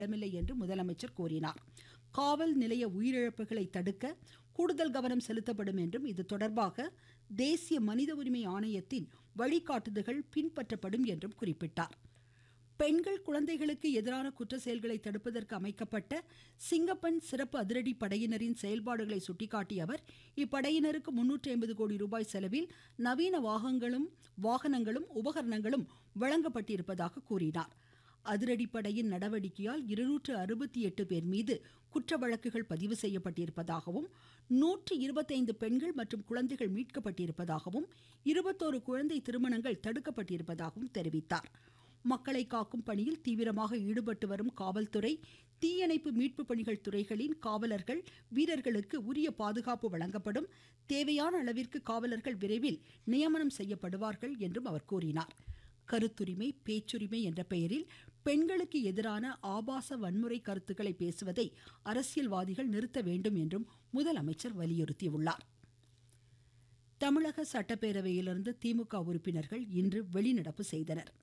இடமில்லை என்று முதலமைச்சர் கூறினார் காவல் நிலைய உயிரிழப்புகளை தடுக்க கூடுதல் கவனம் செலுத்தப்படும் என்றும் இது தொடர்பாக தேசிய மனித உரிமை ஆணையத்தின் வழிகாட்டுதல்கள் பின்பற்றப்படும் என்றும் குறிப்பிட்டார் பெண்கள் குழந்தைகளுக்கு எதிரான குற்ற செயல்களை தடுப்பதற்கு அமைக்கப்பட்ட சிங்கப்பெண் சிறப்பு அதிரடி படையினரின் செயல்பாடுகளை சுட்டிக்காட்டிய அவர் இப்படையினருக்கு முன்னூற்றி ஐம்பது கோடி ரூபாய் செலவில் நவீன வாகனங்களும் வாகனங்களும் உபகரணங்களும் வழங்கப்பட்டிருப்பதாக கூறினார் அதிரடிப்படையின் நடவடிக்கையால் இருநூற்று அறுபத்தி எட்டு பேர் மீது குற்ற வழக்குகள் பதிவு செய்யப்பட்டிருப்பதாகவும் நூற்றி இருபத்தைந்து பெண்கள் மற்றும் குழந்தைகள் மீட்கப்பட்டிருப்பதாகவும் இருபத்தோரு குழந்தை திருமணங்கள் தடுக்கப்பட்டிருப்பதாகவும் தெரிவித்தார் மக்களை காக்கும் பணியில் தீவிரமாக ஈடுபட்டு வரும் காவல்துறை தீயணைப்பு மீட்பு பணிகள் துறைகளின் காவலர்கள் வீரர்களுக்கு உரிய பாதுகாப்பு வழங்கப்படும் தேவையான அளவிற்கு காவலர்கள் விரைவில் நியமனம் செய்யப்படுவார்கள் என்றும் அவர் கூறினார் கருத்துரிமை பேச்சுரிமை என்ற பெயரில் பெண்களுக்கு எதிரான ஆபாச வன்முறை கருத்துக்களை பேசுவதை அரசியல்வாதிகள் நிறுத்த வேண்டும் என்றும் முதலமைச்சர் வலியுறுத்தியுள்ளார் தமிழக சட்டப்பேரவையிலிருந்து திமுக உறுப்பினர்கள் இன்று வெளிநடப்பு செய்தனர்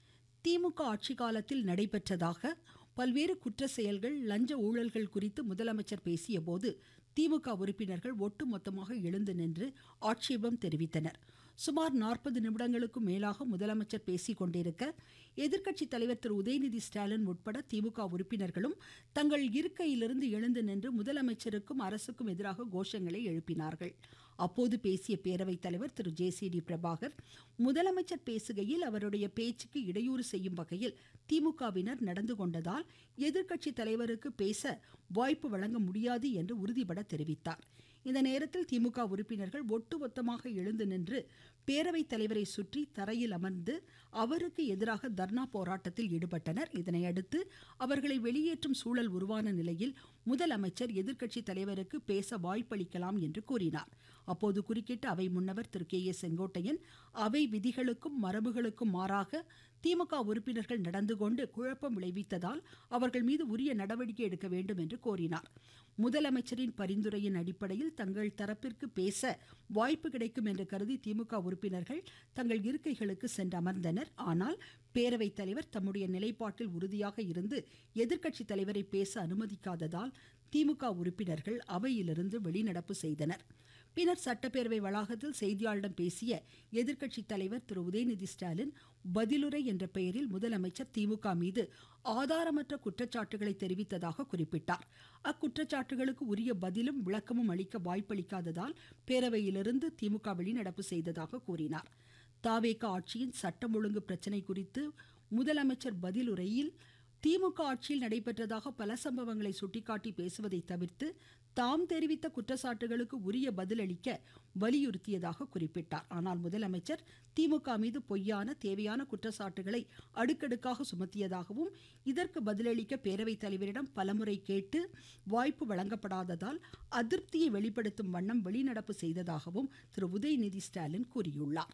திமுக ஆட்சி காலத்தில் நடைபெற்றதாக பல்வேறு குற்ற செயல்கள் லஞ்ச ஊழல்கள் குறித்து முதலமைச்சர் பேசியபோது திமுக உறுப்பினர்கள் ஒட்டுமொத்தமாக எழுந்து நின்று ஆட்சேபம் தெரிவித்தனர் சுமார் நாற்பது நிமிடங்களுக்கும் மேலாக முதலமைச்சர் பேசிக் கொண்டிருக்க எதிர்க்கட்சி தலைவர் திரு உதயநிதி ஸ்டாலின் உட்பட திமுக உறுப்பினர்களும் தங்கள் இருக்கையிலிருந்து எழுந்து நின்று முதலமைச்சருக்கும் அரசுக்கும் எதிராக கோஷங்களை எழுப்பினார்கள் அப்போது பேசிய பேரவைத் தலைவர் திரு ஜே சி டி பிரபாகர் முதலமைச்சர் பேசுகையில் அவருடைய பேச்சுக்கு இடையூறு செய்யும் வகையில் திமுகவினர் நடந்து கொண்டதால் எதிர்க்கட்சி தலைவருக்கு பேச வாய்ப்பு வழங்க முடியாது என்று உறுதிபட தெரிவித்தார் இந்த நேரத்தில் திமுக உறுப்பினர்கள் ஒட்டுமொத்தமாக எழுந்து நின்று பேரவைத் தலைவரை சுற்றி தரையில் அமர்ந்து அவருக்கு எதிராக தர்ணா போராட்டத்தில் ஈடுபட்டனர் இதனையடுத்து அவர்களை வெளியேற்றும் சூழல் உருவான நிலையில் முதலமைச்சர் எதிர்க்கட்சி தலைவருக்கு பேச வாய்ப்பளிக்கலாம் என்று கூறினார் அப்போது குறுக்கிட்ட அவை முன்னவர் திரு கே ஏ செங்கோட்டையன் அவை விதிகளுக்கும் மரபுகளுக்கும் மாறாக திமுக உறுப்பினர்கள் நடந்து கொண்டு குழப்பம் விளைவித்ததால் அவர்கள் மீது உரிய நடவடிக்கை எடுக்க வேண்டும் என்று கோரினார் முதலமைச்சரின் பரிந்துரையின் அடிப்படையில் தங்கள் தரப்பிற்கு பேச வாய்ப்பு கிடைக்கும் என்று கருதி திமுக உறுப்பினர்கள் தங்கள் இருக்கைகளுக்கு சென்று அமர்ந்தனர் ஆனால் பேரவைத் தலைவர் தம்முடைய நிலைப்பாட்டில் உறுதியாக இருந்து எதிர்க்கட்சி தலைவரை பேச அனுமதிக்காததால் திமுக உறுப்பினர்கள் அவையிலிருந்து வெளிநடப்பு செய்தனர் பின்னர் சட்டப்பேரவை வளாகத்தில் செய்தியாளரிடம் பேசிய எதிர்க்கட்சி தலைவர் திரு உதயநிதி ஸ்டாலின் பதிலுரை என்ற பெயரில் முதலமைச்சர் திமுக மீது ஆதாரமற்ற குற்றச்சாட்டுகளை தெரிவித்ததாக குறிப்பிட்டார் அக்குற்றச்சாட்டுகளுக்கு உரிய பதிலும் விளக்கமும் அளிக்க வாய்ப்பளிக்காததால் பேரவையிலிருந்து திமுக வெளிநடப்பு செய்ததாக கூறினார் தாவேக ஆட்சியின் சட்டம் ஒழுங்கு பிரச்சினை குறித்து முதலமைச்சர் பதிலுரையில் திமுக ஆட்சியில் நடைபெற்றதாக பல சம்பவங்களை சுட்டிக்காட்டி பேசுவதை தவிர்த்து தாம் தெரிவித்த குற்றச்சாட்டுகளுக்கு உரிய பதிலளிக்க வலியுறுத்தியதாக குறிப்பிட்டார் ஆனால் முதலமைச்சர் திமுக மீது பொய்யான தேவையான குற்றச்சாட்டுகளை அடுக்கடுக்காக சுமத்தியதாகவும் இதற்கு பதிலளிக்க பேரவைத் தலைவரிடம் பலமுறை கேட்டு வாய்ப்பு வழங்கப்படாததால் அதிருப்தியை வெளிப்படுத்தும் வண்ணம் வெளிநடப்பு செய்ததாகவும் திரு உதயநிதி ஸ்டாலின் கூறியுள்ளார்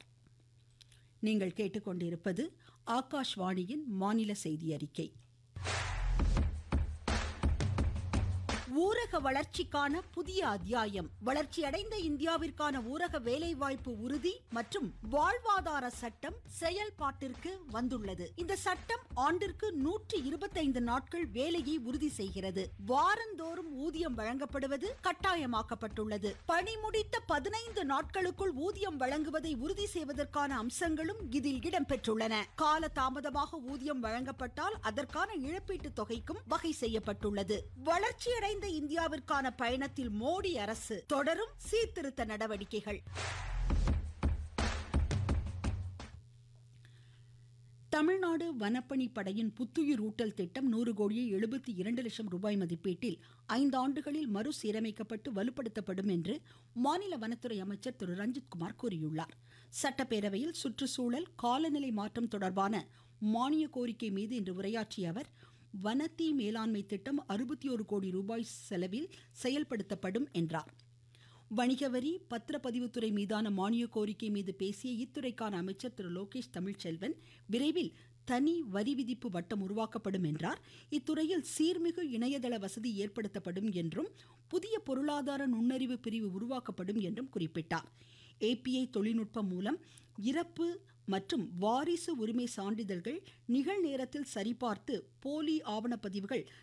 நீங்கள் கேட்டுக்கொண்டிருப்பது ஆகாஷ்வாணியின் மாநில செய்தி அறிக்கை ஊரக வளர்ச்சிக்கான புதிய அத்தியாயம் வளர்ச்சியடைந்த இந்தியாவிற்கான ஊரக வேலைவாய்ப்பு உறுதி மற்றும் வாழ்வாதார சட்டம் செயல்பாட்டிற்கு வந்துள்ளது இந்த சட்டம் ஆண்டிற்கு நூற்றி இருபத்தைந்து நாட்கள் வேலையை உறுதி செய்கிறது வாரந்தோறும் ஊதியம் வழங்கப்படுவது கட்டாயமாக்கப்பட்டுள்ளது பணி முடித்த பதினைந்து நாட்களுக்குள் ஊதியம் வழங்குவதை உறுதி செய்வதற்கான அம்சங்களும் இதில் இடம்பெற்றுள்ளன கால தாமதமாக ஊதியம் வழங்கப்பட்டால் அதற்கான இழப்பீட்டு தொகைக்கும் வகை செய்யப்பட்டுள்ளது வளர்ச்சியடைந்த வளர்ந்த இந்தியாவிற்கான பயணத்தில் மோடி அரசு தொடரும் சீர்திருத்த நடவடிக்கைகள் தமிழ்நாடு வனப்பணி படையின் புத்துயிர் ஊட்டல் திட்டம் நூறு கோடியே எழுபத்தி இரண்டு லட்சம் ரூபாய் மதிப்பீட்டில் ஐந்து ஆண்டுகளில் மறுசீரமைக்கப்பட்டு வலுப்படுத்தப்படும் என்று மாநில வனத்துறை அமைச்சர் திரு ரஞ்சித்குமார் கூறியுள்ளார் சட்டப்பேரவையில் சுற்றுச்சூழல் காலநிலை மாற்றம் தொடர்பான மானிய கோரிக்கை மீது இன்று உரையாற்றிய அவர் வனத்தீ மேலாண்மை திட்டம் அறுபத்தி ஒரு கோடி ரூபாய் செலவில் செயல்படுத்தப்படும் என்றார் வணிக வரி பத்திரப்பதிவுத்துறை மீதான மானிய கோரிக்கை மீது பேசிய இத்துறைக்கான அமைச்சர் திரு லோகேஷ் தமிழ்ச்செல்வன் விரைவில் தனி வரி விதிப்பு வட்டம் உருவாக்கப்படும் என்றார் இத்துறையில் சீர்மிகு இணையதள வசதி ஏற்படுத்தப்படும் என்றும் புதிய பொருளாதார நுண்ணறிவு பிரிவு உருவாக்கப்படும் என்றும் குறிப்பிட்டார் ஏபிஐ தொழில்நுட்பம் மூலம் இறப்பு மற்றும் வாரிசு உரிமை சான்றிதழ்கள் நிகழ்நேரத்தில் சரிபார்த்து போலி ஆவணப்பதிவுகள்